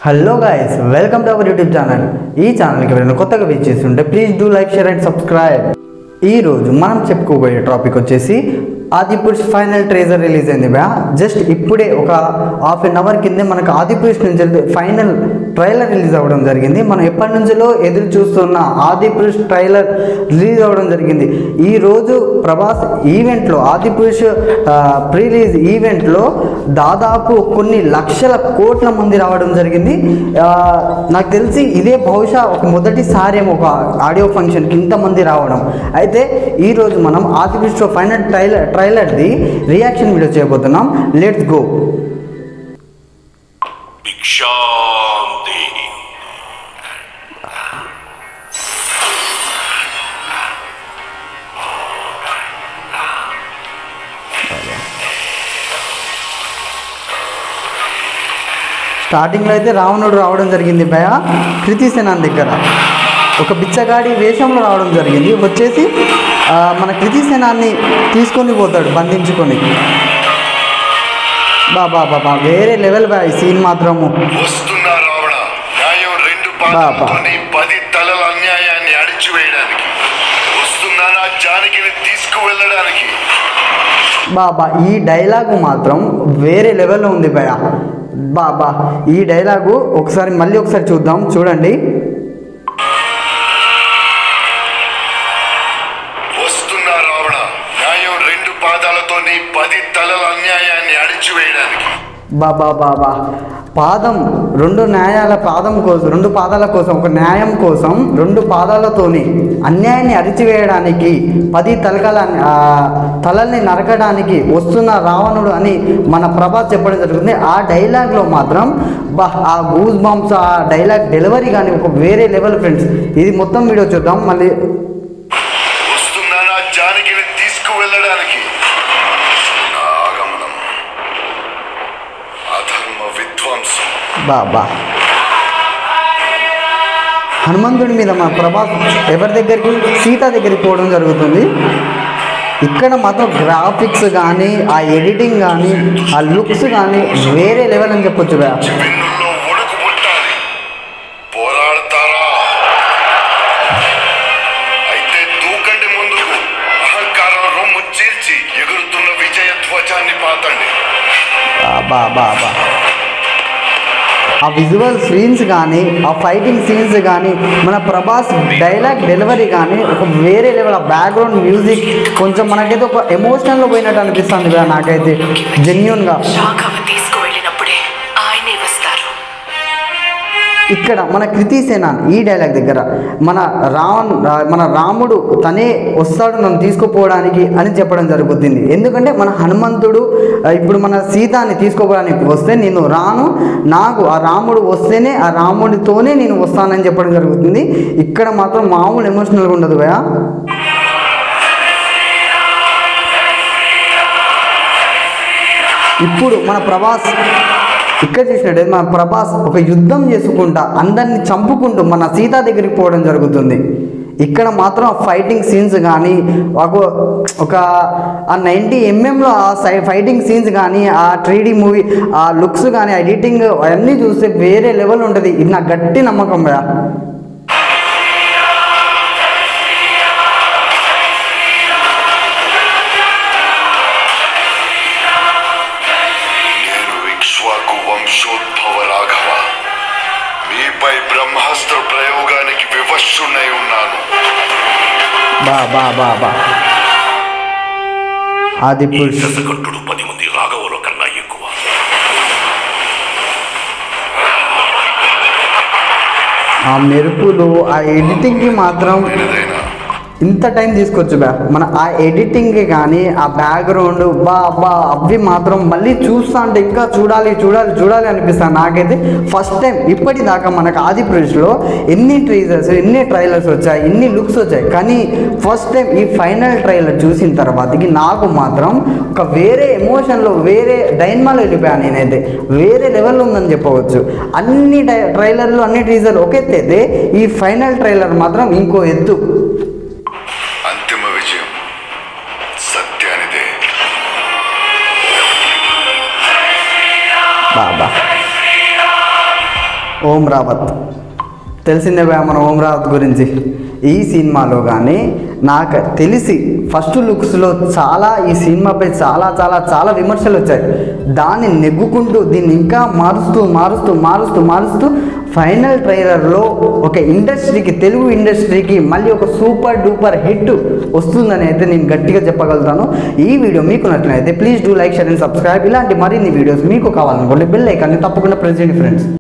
Hello guys welcome to our YouTube channel ఈ ఛానల్కి ఎవరైనా కొత్తగా విచ్ చేస్తుంటే please do like share and subscribe ఈ రోజు మనం చెప్పుకోబోయే టాపిక్ వచ్చేసి ఆదిపురుష్ ఫైనల్ ట్రేజర్ రిలీజ్ అయింది బ్యా జస్ట్ ఇప్పుడే ఒక హాఫ్ అన్ అవర్ కిందే మనకు ఆదిపురుష్ నుంచి ఫైనల్ ట్రైలర్ రిలీజ్ అవ్వడం జరిగింది మనం ఎప్పటి నుంచో ఎదురు చూస్తున్న ఆదిపురుష్ ట్రైలర్ రిలీజ్ అవ్వడం జరిగింది ఈ రోజు ప్రభాస్ ఈవెంట్లో ఆదిపురుష్ ప్రీ రిలీజ్ ఈవెంట్లో దాదాపు కొన్ని లక్షల కోట్ల మంది రావడం జరిగింది ఆ, నాకు తెలిసి ఇదే బహుశా ఒక మొదటిసారి ఏమో ఒక ఆడియో ఫంక్షన్కి ఇంతమంది రావడం అయితే ఈరోజు మనం ఆదిపురుష్ ఫైనల్ ట్రైలర్ ట్రైలర్ది రియాక్షన్ వీడియో చేయబోతున్నాం లెట్స్ గో భిక్షాం దేహి స్టార్టింగ్లో అయితే రావణుడు రావడం జరిగింది భయ కృతి సేనాన్ దగ్గర ఒక బిచ్చగాడి వేషంలో రావడం జరిగింది వచ్చేసి ఆ, మన కృతి సేనాన్ని తీసుకొని పోతాడు బంధించుకొని బా బా బా బా వేరే లెవెల్ బా ఈ సీన్ మాత్రము వస్తున్న రావణ న్యాయం రెండు బాబా. పాదాలతోని పది తలల అన్యాయాన్ని అడిచివేయడానికి వస్తున్నా నా జానకిని తీసుకువెళ్ళడానికి బాబా ఈ డైలాగు మాత్రం వేరే లెవెల్లో ఉంది భయ బాబా ఈ డైలాగు ఒకసారి మళ్ళీ ఒకసారి చూద్దాం చూడండి వస్తున్న రావణ న్యాయం రెండు పాదాలతోని పది తలల అన్యాయాన్ని అడిచివేయడానికి బాబా బాబా పాదం రెండు న్యాయాల పాదం కోసం రెండు పాదాల కోసం ఒక న్యాయం కోసం రెండు పాదాలతోని అన్యాయాన్ని అరిచివేయడానికి పది తలకల ఆ, తలల్ని నరకడానికి వస్తున్న రావణుడు అని మన ప్రభాస్ చెప్పడం జరుగుతుంది ఆ డైలాగ్లో మాత్రం బా ఆ గూస్ బాంబ్స్ ఆ డైలాగ్ డెలివరీ కానీ ఒక వేరే లెవెల్ ఫ్రెండ్స్ ఇది మొత్తం వీడియో చూద్దాం మళ్ళీ వస్తున్నా నా జానకిని తీసుకువెళ్ళడానికి నా ఆగమనం అధర్మ విధ్వంసం బాబా హనుమంతుడి మీద మా ప్రభాస్ ఎవరి దగ్గరికి సీత దగ్గరికి పోవడం జరుగుతుంది ఇక్కడ మాత్రం గ్రాఫిక్స్ కానీ ఆ ఎడిటింగ్ కానీ ఆ లుక్స్ కానీ వేరే లెవెల్ అని చెప్పొచ్చు బా వెన్నుల్లో ఉడుకు పుట్టాలి పోరాడతారా అయితే దూకండి ముందుకు అహంకారం రొమ్ము చీల్చి ఎగురుతున్న విజయ ధ్వజాన్ని పాతండి బా బా బా ఆ విజువల్ సీన్స్ కానీ ఆ ఫైటింగ్ సీన్స్ కానీ మన ప్రభాస్ డైలాగ్ డెలివరీ కానీ ఒక వేరే లెవెల్ ఆ బ్యాక్గ్రౌండ్ మ్యూజిక్ కొంచెం మనకైతే ఒక ఎమోషనల్లో పోయినట్టు అనిపిస్తుంది కదా నాకైతే జెన్యున్గా రాఘవ తీసుకువెళ్ళినప్పుడే ఆయనే వస్తారు ఇక్కడ మన కృతి సేనాన్ ఈ డైలాగ్ దగ్గర మన రావణ్ రా- మన రాముడు తనే వస్తాడు నన్ను తీసుకుపోవడానికి అని చెప్పడం జరుగుతుంది ఎందుకంటే మన హనుమంతుడు ఆ, ఇప్పుడు మన సీతాని తీసుకోవడానికి వస్తే నేను రాను నాకు ఆ రాముడు వస్తేనే ఆ రాముడితోనే నేను వస్తానని చెప్పడం జరుగుతుంది ఇక్కడ మాత్రం మామూలు ఎమోషనల్గా ఉండదు భయ ఇప్పుడు మన ప్రభాస్ ఇక్కడ చూసినట్టు మన ప్రభాస్ ఒక యుద్ధం చేసుకుంటా అందరిని చంపుకుంటూ మన సీత దగ్గరికి పోవడం జరుగుతుంది ఇక్కడ మాత్రం ఆ ఫైటింగ్ సీన్స్ కానీ ఒక ఒక ఆ నైంటీ ఎంఎంలో ఆ సై ఫైటింగ్ సీన్స్ కానీ ఆ త్రీ మూవీ ఆ లుక్స్ కానీ ఎడిటింగ్ అవన్నీ చూస్తే వేరే లెవెల్ ఉంటుంది ఇది నాకు గట్టి నమ్మకం భయ నేను ఇక్ష్వాకు వంశోద్భవ రాఘవ మీపై బ్రహ్మాస్త్ర ప్రయోగానికి వివశున్నై ఉన్నాను బా బా బా బా ఆది పురుష్ దశకంఠుడు పది మంది రాఘవుల కన్నా ఎక్కువ ఆ మెరుపులు ఆ ఎడిటింగ్కి మాత్రం ఏదైనా ఇంత టైం తీసుకోవచ్చు బ్యా మన ఆ ఎడిటింగ్ కానీ ఆ బ్యాక్గ్రౌండ్ బా బా అవి మాత్రం మళ్ళీ చూస్తా అంటే ఇంకా చూడాలి చూడాలి చూడాలి అనిపిస్తాను నాకైతే ఫస్ట్ టైం ఇప్పటిదాకా మనకు ఆదిప్రదేశ్లో ఎన్ని ట్రైలర్స్ ఎన్ని ట్రైలర్స్ వచ్చాయి ఎన్ని లుక్స్ వచ్చాయి కానీ ఫస్ట్ టైం ఈ ఫైనల్ ట్రైలర్ చూసిన తర్వాతకి నాకు మాత్రం ఒక వేరే ఎమోషన్లో వేరే డైన్మాలో వెళ్ళిపోయాను నేనైతే వేరే లెవెల్లో ఉందని చెప్పవచ్చు అన్ని డై- ట్రైలర్లు అన్ని టీజర్లు ఒక ఎత్తు అయితే ఈ ఫైనల్ ట్రైలర్ మాత్రం ఇంకో ఎత్తు అంతిమ విజయం సత్యానిదే బాబా ఓం రావత్ తెలిసిందే భయ మన ఓం రావత్ గురించి ఈ సినిమాలో కానీ నాకు తెలిసి ఫస్ట్ లుక్స్లో చాలా ఈ సినిమాపై చాలా చాలా చాలా విమర్శలు వచ్చాయి దాన్ని నెగ్గుకుంటూ దీన్ని ఇంకా మారుస్తూ మారుస్తూ మారుస్తూ మారుస్తూ ఫైనల్ ట్రైలర్లో ఒక ఇండస్ట్రీకి తెలుగు ఇండస్ట్రీకి మళ్ళీ ఒక సూపర్ డూపర్ హిట్ వస్తుందని అయితే నేను గట్టిగా చెప్పగలుగుతాను ఈ వీడియో మీకు నచ్చినట్లయితే please do like share and subscribe ఇలాంటి మరిన్ని వీడియోస్ మీకు కావాలనుకోండి బెల్ ఐకాన్ని తప్పకుండా ప్రెస్ చేయండి ఫ్రెండ్స్